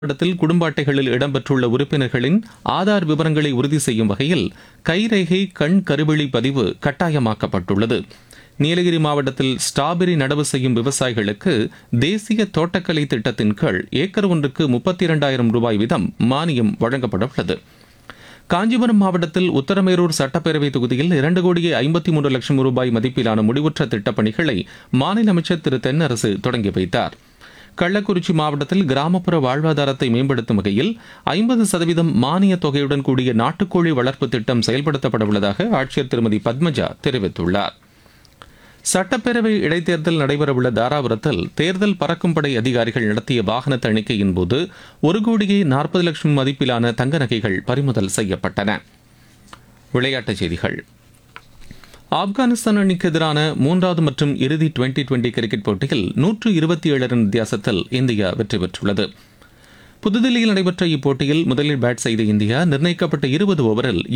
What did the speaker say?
இடத்தில் குடும்ப அட்டைகளில் இடம்பெற்றுள்ள உறுப்பினர்களின் ஆதார் விவரங்களை உறுதி செய்யும் வகையில் கைரேகை கண் கருவிழி பதிவு கட்டாயமாக்கப்பட்டுள்ளது நீலகிரி மாவட்டத்தில் ஸ்ட்ராபெரி நடவு செய்யும் விவசாயிகளுக்கு தேசிய தோட்டக்கலை திட்டத்தின் கீழ் ஏக்கர் ஒன்றுக்கு முப்பத்தி இரண்டாயிரம் ரூபாய் வீதம் மானியம் வழங்கப்பட உள்ளது காஞ்சிபுரம் மாவட்டத்தில் உத்தரமேரூர் சட்டப்பேரவை தொகுதியில் இரண்டு கோடியே ஐம்பத்தி மூன்று லட்சம் ரூபாய் மதிப்பிலான முடிவுற்ற திட்டப்பணிகளை மாநில அமைச்சர் திரு தென்னரசு தொடங்கி வைத்தார் கள்ளக்குறிச்சி மாவட்டத்தில் கிராமப்புற வாழ்வாதாரத்தை மேம்படுத்தும் வகையில் ஐம்பது சதவீதம் மானிய தொகையுடன் கூடிய நாட்டுக்கோழி வளர்ப்பு திட்டம் செயல்படுத்தப்பட உள்ளதாக ஆட்சியர் திருமதி பத்மஜா தெரிவித்துள்ளார் சட்டப்பேரவை இடைத்தேர்தல் நடைபெறவுள்ள தாராபுரத்தில் தேர்தல் பறக்கும் படை அதிகாரிகள் நடத்திய வாகன தணிக்கையின் போது ஒரு கோடியே நாற்பது லட்சம் மதிப்பிலான தங்க நகைகள் பறிமுதல் செய்யப்பட்டன விளையாட்டுச் செய்திகள் ஆப்கானிஸ்தான் அணிக்கு எதிரான மூன்றாவது மற்றும் இறுதி டுவெண்டி டுவெண்டி கிரிக்கெட் போட்டியில் நூற்று இருபத்தி ஏழு ரன் வித்தியாசத்தில் இந்தியா வெற்றி பெற்றுள்ளது புதுதில்லியில் நடைபெற்ற இப்போட்டியில் முதலில் பேட் செய்த இந்தியா நிர்ணயிக்கப்பட்ட இருபது ஓவரில்